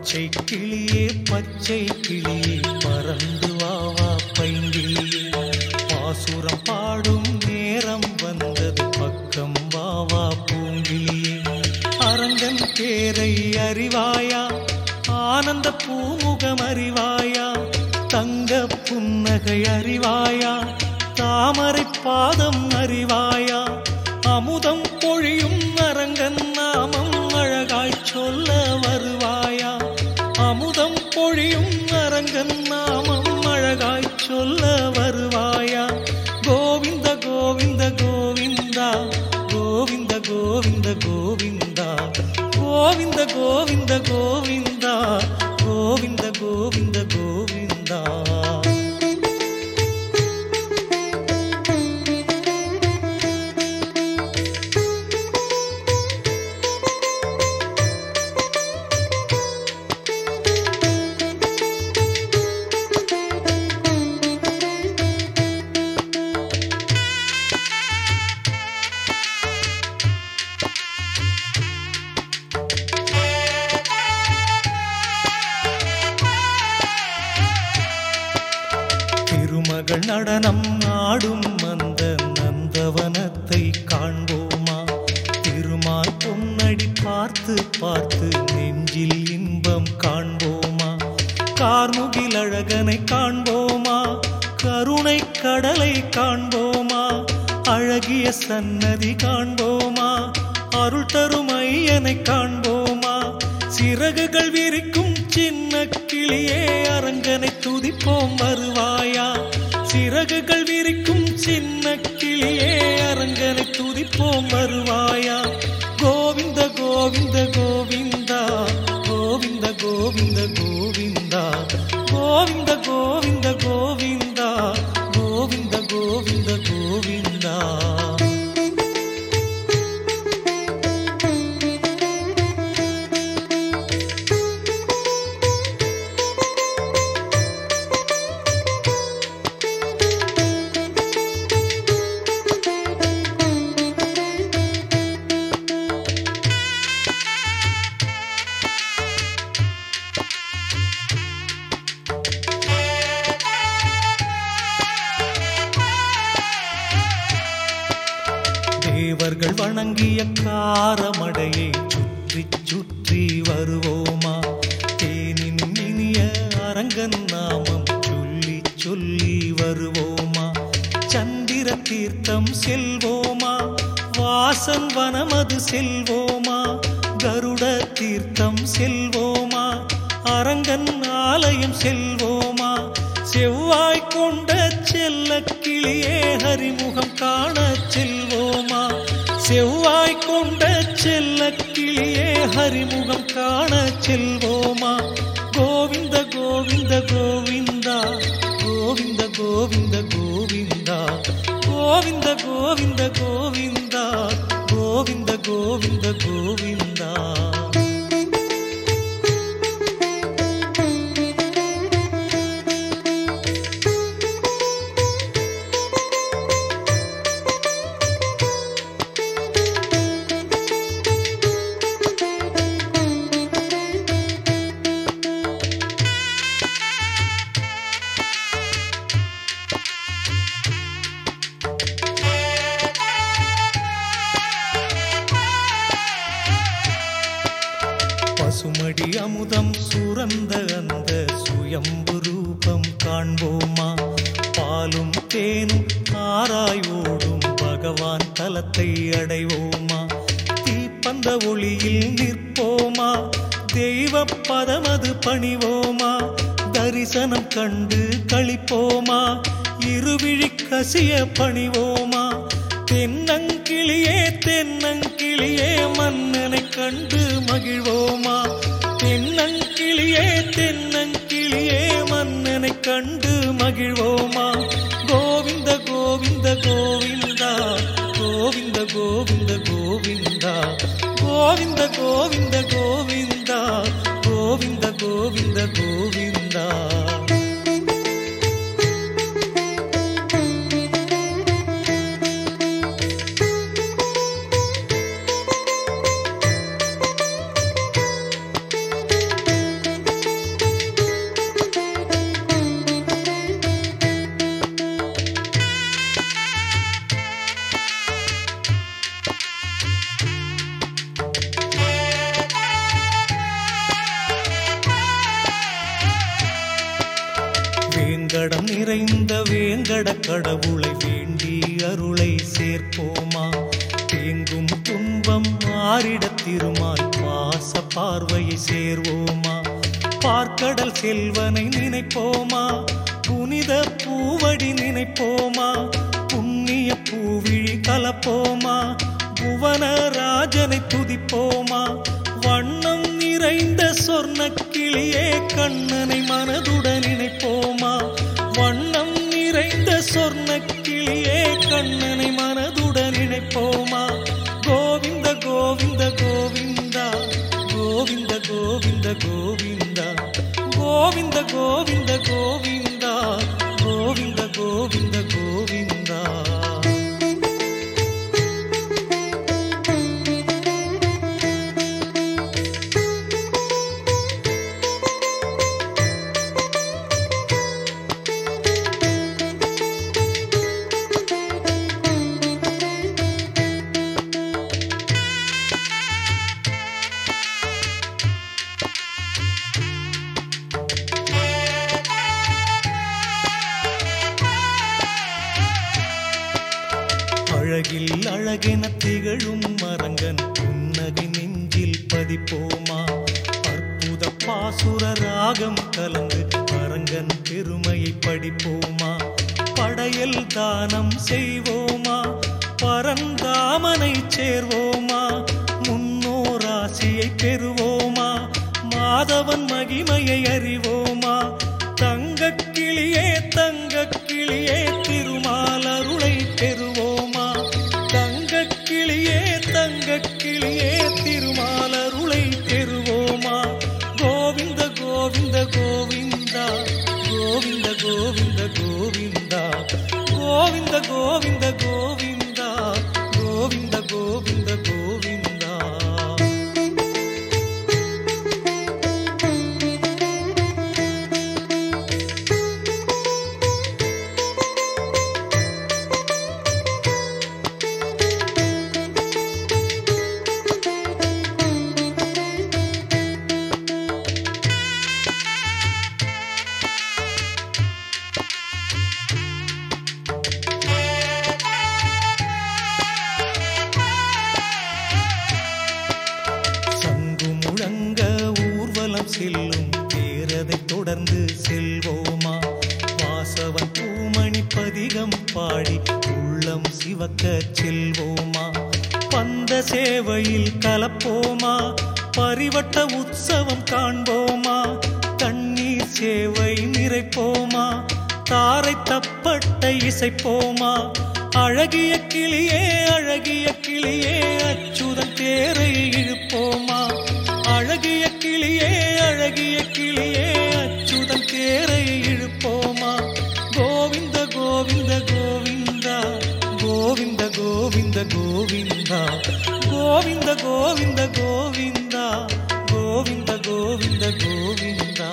பச்சை கிளியே பச்சை கிளியே பறந்து வா வா பைங்கிளியே பாசுரம் பாடும் நேரம் வந்தது பக்கம் வா வா பூங்கிளியே அரங்கன் பேரை அறிவாயா ஆனந்த பூமுகம் அறிவாயா தங்க புன்னகை அறிவாயா தாமரை பாதம் அறிவாயா அமுதம் பொழியும் அரங்கன் நாமம் அழகாய் சொல்ல வருவாயா அமுதம் பொழியும் அரங்கன் நாமம் அழகாய் சொல்ல வருவாயா கோவிந்த கோவிந்த கோவிந்தா கோவிந்த கோவிந்த கோவிந்தா கோவிந்த கோவிந்த கோவிந்தா கோவிந்த கோவிந்த கோவிந்தா திருமகள் நடனம் ஆடும் அந்த நந்தவனத்தை காண்போமா திருமால் பொன்னடி பார்த்து பார்த்து நெஞ்சில் இன்பம் காண்போமா கார்முகில் அழகனை காண்போமா கருணை கடலை காண்போமா அழகிய சன்னதி காண்போமா அருள் தரும் ஐயனை காண்போமா சிறகுகள் விரிக்கும் சின்ன கிளியே அரங்கனை துதிப்போம் வருவாயா சிறகுகள் விரிக்கும் சின்ன கிளியே அரங்கனை துதிப்போம் வருவாயா கோவிந்த கோவிந்த கோவிந்தா கோவிந்த கோவிந்த கோவிந்தா கோவிந்த கோவிந்த கோவிந்தா கோவிந்த கோவிந்த கோவிந்தா தேவர்கள் வணங்கிய காரமடையை சுற்றி சுற்றி வருவோமா தேனின் இனிய அரங்கன் நாமம் சொல்லி சொல்லி வருவோமா சந்திர தீர்த்தம் செல்வோமா வாசன் வனமது செல்வோமா கருட தீர்த்தம் செல்வோமா அரங்கன் ஆலயம் செல்வோமா செவ்வாய் கொண்ட செல்ல கிளியே ஹரிமுகம் காண செல்வோமா செவ்வாய் கொண்ட செல்ல கிளியே ஹரிமுகம் காண செல்வோமா கோவிந்த கோவிந்த கோவிந்தா கோவிந்த கோவிந்த கோவிந்தா கோவிந்த கோவிந்த கோவிந்தா கோவிந்த கோவிந்த கோவிந்தா பசுமடி அமுதம் சுரந்த அந்த சுயம்பு ரூபம் காண்போமா பாலும் தேனும் ஆராய் ஓடும் பகவான் தலத்தை அடைவோமா தீப்பந்த ஒளியில் நிற்போமா தெய்வ பதமது பணிவோமா தரிசனம் கண்டு கழிப்போமா இருவிழி கசிய பணிவோமா தென்னங்கிளியே தென்னங்கிளியே மன்னனை கண்டு மகிழ்வோமா தென்னங்கிளியே தென்னங்கிளியே மன்னனை கண்டு மகிழ்வோமா கோவிந்த கோவிந்த கோவிந்தா கோவிந்த கோவிந்த கோவிந்தா கோவிந்த கோவிந்த கோவிந்தா கோவிந்த கோவிந்த கோவிந்தா வேங்கட கடவுளை வேண்டி அருளை சேர்ப்போமா தேங்கும் துன்பம் மாறிட திருமால் பாச பார்வையை சேர்வோமா பார்க்கடல் செல்வனை நினைப்போமா புனித பூவடி நினைப்போமா புண்ணிய பூவிழி கலப்போமா புவனராஜனை துதிப்போமா வண்ணம் நிறைந்த சொர்ண கிளியே கண்ணனை மனதுடன் நினைப்போமா வண்ணம் நிறைந்த சொர்ண கிளியே கண்ணனை மனதுடன் நினைப்போமா கோவிந்த கோவிந்த கோவிந்தா கோவிந்த கோவிந்த கோவிந்தா கோவிந்த கோவிந்த கோவிந்தா கோவிந்த கோவிந்த கோவிந்தா அழகில் அழகென திகழும் மரங்கன் புன்னகை நெஞ்சில் பதிப்போமா அற்புத பாசுர ராகம் கலந்து அரங்கன் பெருமையை படிப்போமா படையல் தானம் செய்வோமா பரந்தாமனை சேர்வோமா முன்னோராசியை பெறுவோமா மாதவன் மகிமையை அறிவோமா தங்கக் கிளியே தங்கக் கிளியே திருமால் அருளை பெறுவோமா தங்கக் கிளியே தங்கக் கிளியே திருமால் அருளை பெறுவோமா கோவிந்த கோவிந்த கோவிந்தா கோவிந்த கோவிந்த கோவிந்தா கோவிந்த கோவிந்த கோவிந்தா கோவிந்த கோவிந்த கோவிந்தா சங்கு முழங்க ஊர்வலம் செல்லும் தேரதை தொடர்ந்து செல்வோமா வாசவன் பூமணி பதிகம் பாடி உள்ளம் சிவக்க செல்வோமா பந்த சேவையில் கலப்போமா பரிவட்ட உற்சவம் காண்போமா தண்ணீர் சேவை நிறைப்போமா தாரை தப்பட்ட இசைப்போமா அழகிய கிளியே அழகிய கிளியே அச்சுதன் தேரை இழுப்போமா அழகிய கிளியே அழகிய கிளியே அச்சுதன் தேரை இழுப்போமா கோவிந்த கோவிந்த கோவிந்தா கோவிந்த கோவிந்த கோவிந்தா கோவிந்த கோவிந்த கோவிந்தா கோவிந்த கோவிந்த கோவிந்தா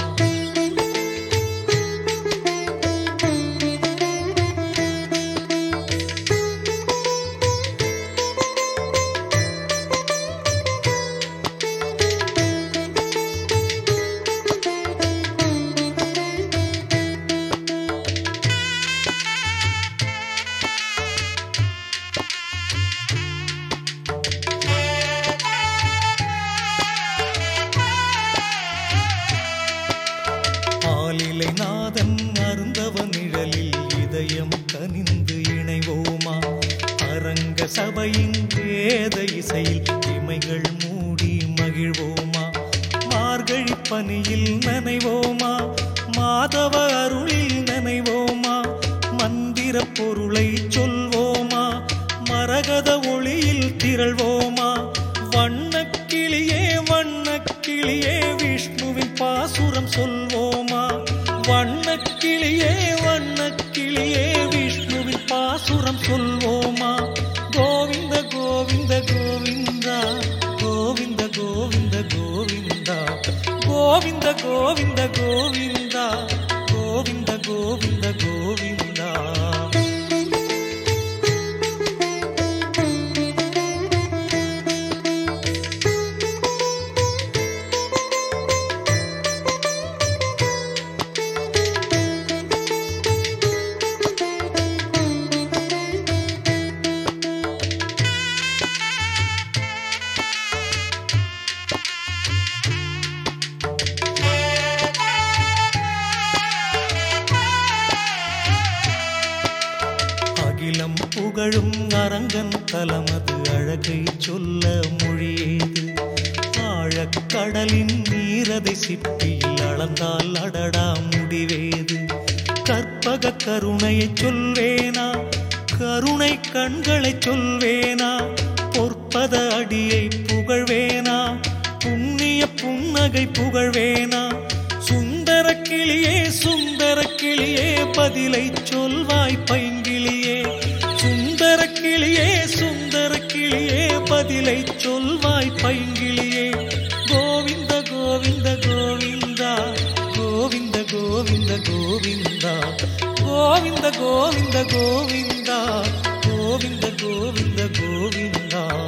ஆலிலை நாதன் அருந்தவ நிழலில் இதயம் கனிந்து இணைவோமா அரங்க சபையின் வேத இசையில் இமைகள் மூடி மகிழ்வோமா மார்கழி பனியில் நனைவோமா மாதவ அருளில் நனைவோமா மந்திர பொருளை சொல்வோமா மரகத ஒளியில் திரள்வோமா வண்ணக்கிளியே வண்ணக்கிளியே விஷ்ணுவின் பாசுரம் சொல்வோமா வண்ணக்கிளியே வண்ணக்கிளியே விஷ்ணுவின் பாசுரம் சொல்வோமா கோவிந்த கோவிந்த கோவிந்தா கோவிந்த கோவிந்த கோவிந்தா கோவிந்த கோவிந்த கோவிந்தா கோவிந்த கோவிந்த கோவிந்தா அகிலம் புகழும் அரங்கன் தலமது அழகை சொல்ல மொழியேது ஆழக்கடலின் நீரதை சிப்பியில் அளந்தால் அடடா முடிவேது கற்பக கருணையை சொல்வேனா கருணை கண்களை சொல்வேனா பொற்பத அடியை புகழ்வேனா புண்ணிய புன்னகை புகழ்வேனா சுந்தர கிளியே சுந்தர கிளியே பதிலை சொல்வாய் பைங்கிளியே சுந்தர கிளியே சுந்தர கிளியே பதிலை சொல்வாய் பைங்கிளியே கோவிந்த கோவிந்த கோவிந்தா கோவிந்த கோவிந்த கோவிந்தா கோவிந்த கோவிந்த கோவிந்தா கோவிந்த கோவிந்த கோவிந்தா